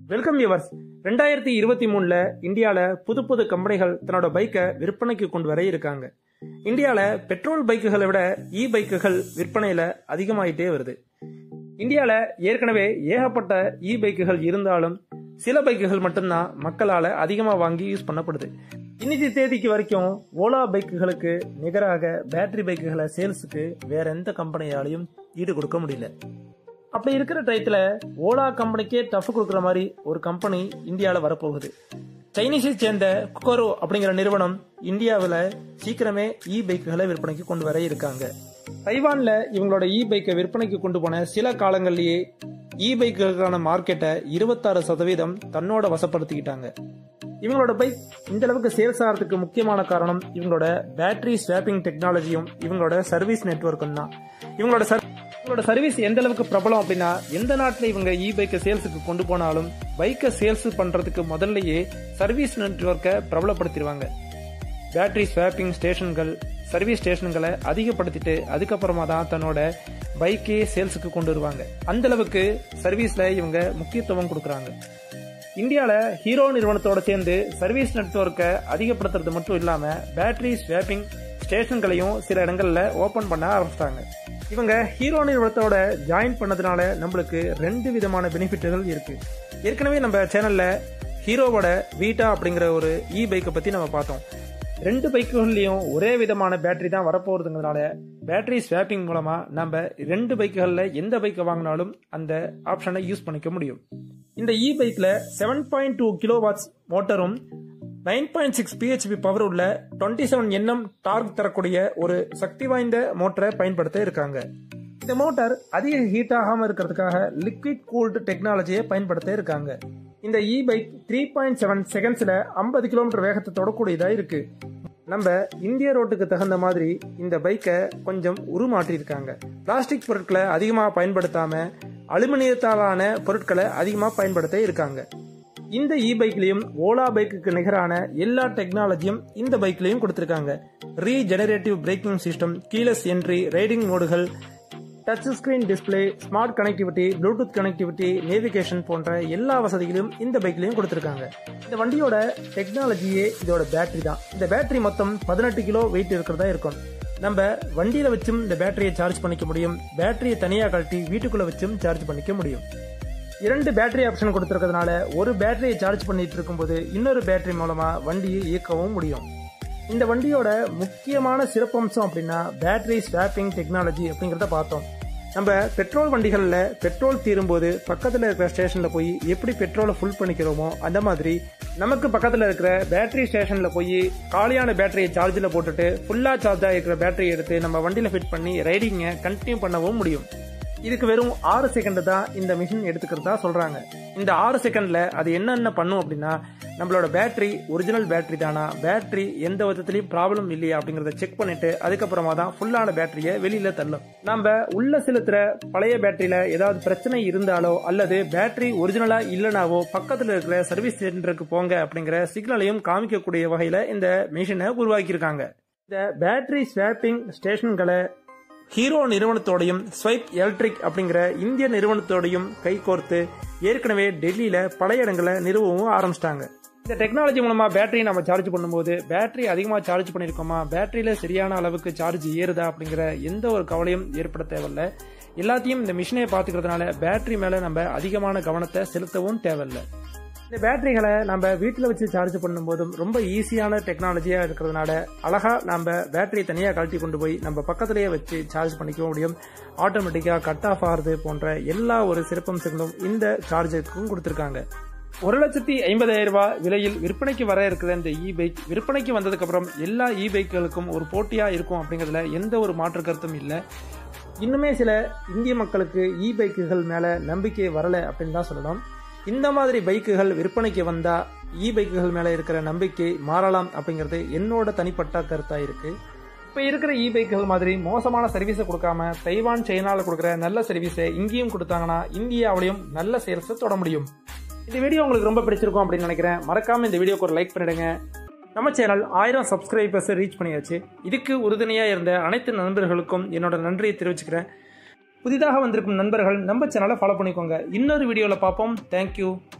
welcome yours ரெண்டாயிரத்தி இருபத்தி மூணுல இந்தியாவில் புது புது கம்பெனிகள் தன்னோட பைக்கை விற்பனைக்கு கொண்டு வர இருக்காங்க இந்தியாவில் பெட்ரோல் பைக்குகளை விட இ பைக்குகள் விற்பனையில் அதிகமாயிட்டே வருது இந்தியாவில் ஏற்கனவே ஏகப்பட்ட இ பைக்குகள் இருந்தாலும் சில பைக்குகள் மட்டும்தான் மக்களால் அதிகமாக வாங்கி யூஸ் பண்ணப்படுது இன்னைக்கு தேதிக்கு வரைக்கும் ஓலா பைக்குகளுக்கு நிகராக பேட்டரி பைக்குகளை சேல்ஸுக்கு வேற எந்த கம்பெனியாலையும் ஈடு கொடுக்க முடியல அப்படி இருக்கிற டயத்தில் ஓலா கம்பெனிக்கே டஃப் கொடுக்குற மாதிரி ஒரு கம்பெனி இந்தியாவில் வரப்போகுது சைனீஸை சேர்ந்த குக்கரோ அப்படிங்கிற நிறுவனம் இந்தியாவில் சீக்கிரமே இ பைக்குகளை விற்பனைக்கு கொண்டு வர இருக்காங்க தைவான்ல இவங்களோட இ பைக்கை விற்பனைக்கு கொண்டு போன சில காலங்கள்லயே இ பைக்குகளுக்கான மார்க்கெட்டை இருபத்தாறு சதவீதம் தன்னோட வசப்படுத்திக்கிட்டாங்க இவங்களோட பைக் இந்த அளவுக்கு சேல்ஸ் ஆகிறதுக்கு முக்கியமான காரணம் இவங்களோட பேட்டரி ஸ்வாப்பிங் டெக்னாலஜியும் இவங்களோட சர்வீஸ் நெட்ஒர்க்கும் தான் இவங்களோட சர் இவங்களோட சர்வீஸ் எந்த அளவுக்கு பிரபலம் அப்படின்னா எந்த நாட்டில் இவங்க இ பைக்கை சேல்ஸுக்கு கொண்டு போனாலும் பைக்கை சேல்ஸ் பண்றதுக்கு முதல்லயே சர்வீஸ் நெட்ஒர்க்கை பிரபலப்படுத்திடுவாங்க பேட்டரி ஸ்வாப்பிங் ஸ்டேஷன்கள் சர்வீஸ் ஸ்டேஷன்களை அதிகப்படுத்திட்டு அதுக்கப்புறமா தான் தன்னோட பைக்கே சேல்ஸுக்கு கொண்டு வருவாங்க அந்த அளவுக்கு சர்வீஸ்ல இவங்க முக்கியத்துவம் கொடுக்குறாங்க இந்தியாவில் ஹீரோ நிறுவனத்தோட சேர்ந்து சர்வீஸ் நெட்ஒர்க்கை அதிகப்படுத்துறது மட்டும் இல்லாம பேட்டரி ஸ்வாப்பிங் ஸ்டேஷன்களையும் சில இடங்கள்ல ஓபன் பண்ண ஆரம்பிச்சிட்டாங்க இவங்க ஹீரோ நிறுவனத்தோட ஜாயின் பண்ணதுனால நம்மளுக்கு ரெண்டு விதமான பெனிஃபிட்டுகள் இருக்கு ஏற்கனவே நம்ம சேனல்ல ஹீரோவோட வீட்டா அப்படிங்கிற ஒரு இ பைக்கை பத்தி நம்ம பார்த்தோம் ரெண்டு பைக்குகள்லையும் ஒரே விதமான பேட்டரி தான் வரப்போறதுங்கிறதுனால பேட்டரி ஸ்வாப்பிங் மூலமா நம்ம ரெண்டு பைக்குகளில் எந்த பைக்கை வாங்கினாலும் அந்த ஆப்ஷனை யூஸ் பண்ணிக்க முடியும் இந்த இ பைக்ல seven point two kilowatts மோட்டரும் nine point six BHP power உள்ள டுவெண்ட்டி செவன் என்எம் டார்க் தரக்கூடிய ஒரு சக்தி வாய்ந்த மோட்டரை பயன்படுத்த இருக்காங்க இந்த மோட்டார் அதிக ஹீட் ஆகாம இருக்கிறதுக்காக லிக்விட் கூல்டு டெக்னாலஜியை பயன்படுத்த இருக்காங்க இந்த e bike three point seven செகண்ட்ஸ்ல ஐம்பது கிலோமீட்டர் வேகத்தை தொடக்கூடியதா இருக்கு நம்ம இந்திய ரோட்டுக்கு தகுந்த மாதிரி இந்த பைக்கை கொஞ்சம் உருமாற்றியிருக்காங்க பிளாஸ்டிக் பொருட்களை அதிகமாக பயன்படுத்தாம அலுமினியத்தாலான பொருட்களை அதிகமாக பயன்படுத்த இருக்காங்க இந்த இ பைக்லயும் ஓலா பைக்குக்கு நிகரான எல்லா டெக்னாலஜியும் இந்த பைக்லயும் கொடுத்திருக்காங்க regenerative braking system keyless entry riding மோடுகள் touch screen display smart connectivity Bluetooth connectivity navigation போன்ற எல்லா வசதிகளையும் இந்த பைக்லயும் கொடுத்திருக்காங்க இந்த வண்டியோட டெக்னாலஜியே இதோட பேட்டரி தான் இந்த பேட்டரி மொத்தம் பதினெட்டு கிலோ வெயிட் இருக்கிறதா இருக்கும் நம்ம வண்டியில வச்சும் இந்த பேட்டரியை சார்ஜ் பண்ணிக்க முடியும் பேட்டரியை தனியா கழட்டி வீட்டுக்குள்ள வச்சும் சார்ஜ் பண்ணிக்க முடியும் இரண்டு பேட்டரி ஆப்ஷன் கொடுத்துருக்கிறதுனால ஒரு பேட்டரியை சார்ஜ் பண்ணிட்டு இருக்கும்போது இன்னொரு பேட்டரி மூலமா வண்டியை இயக்கவும் முடியும் இந்த வண்டியோட முக்கியமான சிறப்பம்சம் அப்படின்னா பேட்டரி ஸ்வாப்பிங் டெக்னாலஜி அப்படிங்கிறத பார்த்தோம் நம்ம பெட்ரோல் வண்டிகளில் பெட்ரோல் தீரும்போது பக்கத்தில் இருக்கிற ஸ்டேஷனில் போய் எப்படி பெட்ரோலை ஃபுல் பண்ணிக்கிறோமோ அந்த மாதிரி நமக்கு பக்கத்தில் இருக்கிற பேட்டரி ஸ்டேஷனில் போய் காலியான பேட்டரியை சார்ஜில் போட்டுட்டு ஃபுல்லாக சார்ஜாக இருக்கிற பேட்டரியை எடுத்து நம்ம வண்டியில் ஃபிட் பண்ணி ரைடிங்கை கண்டினியூ பண்ணவும் முடியும் இதுக்கு வெறும் ஆறு செகண்ட் தான் இந்த மிஷின் எடுத்துக்கிறதா சொல்றாங்க இந்த ஆறு செகண்ட்ல அது என்னென்ன பண்ணும் அப்படின்னா நம்மளோட பேட்டரி ஒரிஜினல் பேட்டரி தானா பேட்டரி எந்த விதத்திலையும் ப்ராப்ளம் இல்லையா அப்படிங்கறத செக் பண்ணிட்டு அதுக்கப்புறமா தான் ஃபுல்லான பேட்டரியை வெளியில தள்ளும் நம்ம உள்ள செலுத்துற பழைய பேட்டரியில ஏதாவது பிரச்சனை இருந்தாலோ அல்லது பேட்டரி ஒரிஜினலா இல்லைனாவோ பக்கத்துல இருக்கிற சர்வீஸ் சென்டருக்கு போங்க அப்படிங்கிற சிக்னலையும் காமிக்கக்கூடிய வகையில இந்த மிஷினை உருவாக்கியிருக்காங்க இந்த பேட்டரி ஸ்வாப்பிங் ஸ்டேஷன்களை ஹீரோ நிறுவனத்தோடையும் ஸ்வைப் எலக்ட்ரிக் அப்படிங்கிற இந்திய நிறுவனத்தோடையும் கைகோர்த்து ஏற்கனவே டெல்லியில பல இடங்களை நிறுவவும் ஆரம்பிச்சிட்டாங்க இந்த டெக்னாலஜி மூலமா பேட்டரி நம்ம சார்ஜ் பண்ணும்போது பேட்டரி அதிகமாக சார்ஜ் பண்ணியிருக்கோமா பேட்டரியில சரியான அளவுக்கு சார்ஜ் ஏறுதா அப்படிங்கிற எந்த ஒரு கவலையும் ஏற்பட தேவையில்ல எல்லாத்தையும் இந்த மிஷினை பார்த்துக்கிறதுனால பேட்டரி மேல நம்ம அதிகமான கவனத்தை செலுத்தவும் தேவையில்லை இந்த பேட்டரிகளை நம்ம வீட்டில் வச்சு சார்ஜ் பண்ணும்போதும் ரொம்ப ஈஸியான டெக்னாலஜியாக இருக்கிறதுனால அழகா நம்ம பேட்டரி தனியாக கழட்டி கொண்டு போய் நம்ம பக்கத்திலேயே வச்சு சார்ஜ் பண்ணிக்க முடியும் ஆட்டோமேட்டிக்காக கட் ஆஃப் ஆகிறது போன்ற எல்லா ஒரு சிறப்பம்சங்களும் இந்த சார்ஜருக்கும் கொடுத்துருக்காங்க ஒரு லட்சத்தி ஐம்பதாயிரம் ரூபாய் விலையில் விற்பனைக்கு வர இருக்கிற இந்த இ பைக் விற்பனைக்கு வந்ததுக்கு அப்புறம் எல்லா இ பைக்குகளுக்கும் ஒரு போட்டியா இருக்கும் அப்படிங்கிறதுல எந்த ஒரு மாற்று கருத்தும் இல்லை இன்னுமே சில இந்திய மக்களுக்கு இ பைக்குகள் மேல நம்பிக்கை வரல அப்படின்னு தான் சொல்லணும் இந்த மாதிரி பைக்குகள் விற்பனைக்கு வந்தா இ பைக்குகள் மேல இருக்கிற நம்பிக்கை மாறலாம் அப்படிங்கிறது என்னோட தனிப்பட்ட கருத்தா இருக்கு இப்ப இருக்கிற இ பைக்குகள் மாதிரி மோசமான சர்வீஸை கொடுக்காம தைவான் சைனால கொடுக்குற நல்ல சர்வீஸை இங்கேயும் கொடுத்தாங்கன்னா இந்தியாவிலையும் நல்ல சேல்ஸை தொட முடியும் இந்த வீடியோ உங்களுக்கு ரொம்ப பிடிச்சிருக்கும் அப்படின்னு நினைக்கிறேன் மறக்காம இந்த வீடியோக்கு ஒரு லைக் பண்ணிடுங்க நம்ம சேனல் ஆயிரம் சப்ஸ்கிரைபர்ஸ் ரீச் பண்ணியாச்சு இதுக்கு உறுதுணையாக இருந்த அனைத்து நண்பர்களுக்கும் என்னோட நன்றியை தெரிவிச்சுக்கிறேன் புதிதாக வந்திருக்கும் நண்பர்கள் நம்ம சேனலை ஃபாலோ பண்ணிக்கோங்க இன்னொரு வீடியோவில் பார்ப்போம் தேங்க்யூ